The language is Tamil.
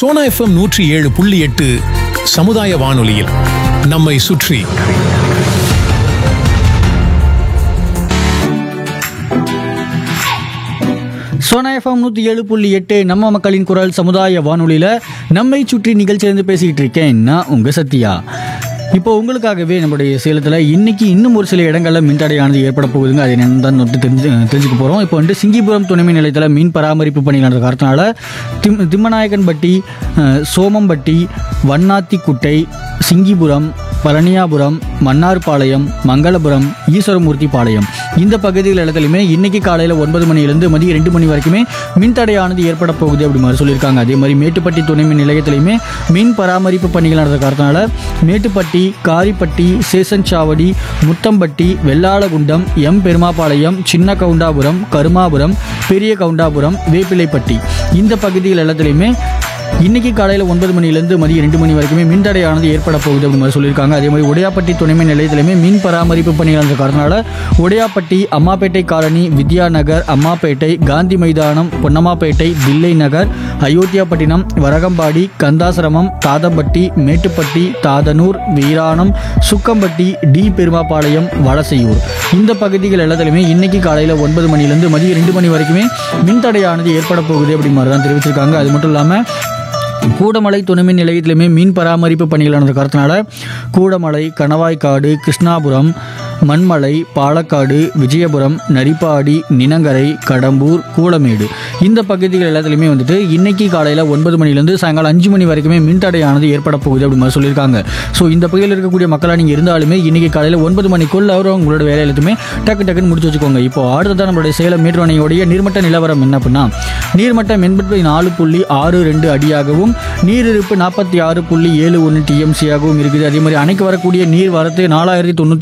சோனா எஃப்எம் நூற்றி ஏழு புள்ளி எட்டு சமுதாய வானொலியில் நம்மை சுற்றி சோனா எஃப்எம் நூற்றி ஏழு புள்ளி எட்டு நம்ம மக்களின் குரல் சமுதாய வானொலியில் நம்மை சுற்றி நிகழ்ச்சியிலேருந்து பேசிக்கிட்டு இருக்கேன் நான் உங்கள் சத்யா இப்போ உங்களுக்காகவே நம்முடைய சேலத்தில் இன்னைக்கு இன்னும் ஒரு சில இடங்களில் மின்தடையானது ஏற்பட போகுதுங்க அது என்னன்னு தான் வந்து தெரிஞ்சு தெரிஞ்சுக்க போகிறோம் இப்போ வந்து சிங்கிபுரம் துணைமின் நிலையத்தில் மீன் பராமரிப்பு பணி நடந்த காரணத்தினால திம் திம்மநாயக்கன்பட்டி அஹ், சோமம்பட்டி வண்ணாத்திக்குட்டை சிங்கிபுரம் பழனியாபுரம் மன்னார்பாளையம் மங்களபுரம் ஈஸ்வரமூர்த்தி பாளையம் இந்த பகுதிகள் இடத்துலையுமே இன்னைக்கு காலையில் ஒன்பது மணிலேருந்து மதியம் ரெண்டு மணி வரைக்குமே மின்தடையானது ஏற்பட போகுது அப்படி மாதிரி சொல்லியிருக்காங்க அதே மாதிரி மேட்டுப்பட்டி துணை மின் நிலையத்திலையுமே மின் பராமரிப்பு பணிகள் நடந்த காரணத்தினால மேட்டுப்பட்டி காரிப்பட்டி சேசன்சாவடி முத்தம்பட்டி வெள்ளாளகுண்டம் எம் பெருமாபாளையம் சின்ன கவுண்டாபுரம் கருமாபுரம் பெரிய கவுண்டாபுரம் வேப்பிலைப்பட்டி இந்த பகுதிகள் எல்லாத்துலேயுமே இன்னைக்கு காலையில் ஒன்பது மணிலேருந்து மதியம் ரெண்டு மணி வரைக்குமே மின்தடையானது ஏற்பட போகுது அப்படின்னு மாதிரி சொல்லியிருக்காங்க அதே மாதிரி உடையாப்பட்டி துணைமின் நிலையத்திலுமே மின் பராமரிப்பு பணிகள் நடந்த காரணத்தினால உடையாப்பட்டி அம்மாப்பேட்டை காலனி வித்யா நகர் அம்மாப்பேட்டை காந்தி மைதானம் பொன்னம்மாப்பேட்டை தில்லை நகர் அயோத்தியாப்பட்டினம் வரகம்பாடி கந்தாசிரமம் தாதம்பட்டி மேட்டுப்பட்டி தாதனூர் வீராணம் சுக்கம்பட்டி டி பெருமாபாளையம் வலசையூர் இந்த பகுதிகள் எல்லாத்துலையுமே இன்னைக்கு காலையில் ஒன்பது மணிலேருந்து மதியம் ரெண்டு மணி வரைக்குமே மின்தடையானது ஏற்பட போகுது அப்படி மாதிரி தான் தெரிவிச்சிருக்காங்க அது மட்டும் இல்லாமல் கூடமலை துணைமின் நிலையத்திலுமே மீன் பராமரிப்பு பணிகள் நடந்த காரணத்தினால கூடமலை கணவாய்க்காடு கிருஷ்ணாபுரம் மண்மலை பாலக்காடு விஜயபுரம் நரிப்பாடி நினங்கரை கடம்பூர் கூலமேடு இந்த பகுதிகள் எல்லாத்துலேயுமே வந்துட்டு இன்னைக்கு காலையில் ஒன்பது மணிலேருந்து சாயங்காலம் அஞ்சு மணி வரைக்குமே மின்தடையானது ஏற்பட போகுது அப்படி மாதிரி சொல்லியிருக்காங்க ஸோ இந்த பகுதியில் இருக்கக்கூடிய மக்களாக நீங்கள் இருந்தாலுமே இன்னைக்கு காலையில் ஒன்பது மணிக்குள்ள அவர் உங்களோட வேலை எல்லாத்தையுமே டக்கு டக்குன்னு முடிச்சு வச்சுக்கோங்க இப்போ அடுத்ததான் நம்மளுடைய சேலம் மேட்டூர் அணையோடைய நீர்மட்ட நிலவரம் என்ன அப்படின்னா நீர்மட்டம் எண்பத்தி நாலு புள்ளி ஆறு ரெண்டு அடியாகவும் நீரிருப்பு நாற்பத்தி ஆறு புள்ளி ஏழு ஒன்று டிஎம்சியாகவும் இருக்குது அதே மாதிரி அணைக்கு வரக்கூடிய நீர் வரத்து நாலாயிரத்தி தொண்ணூற்றி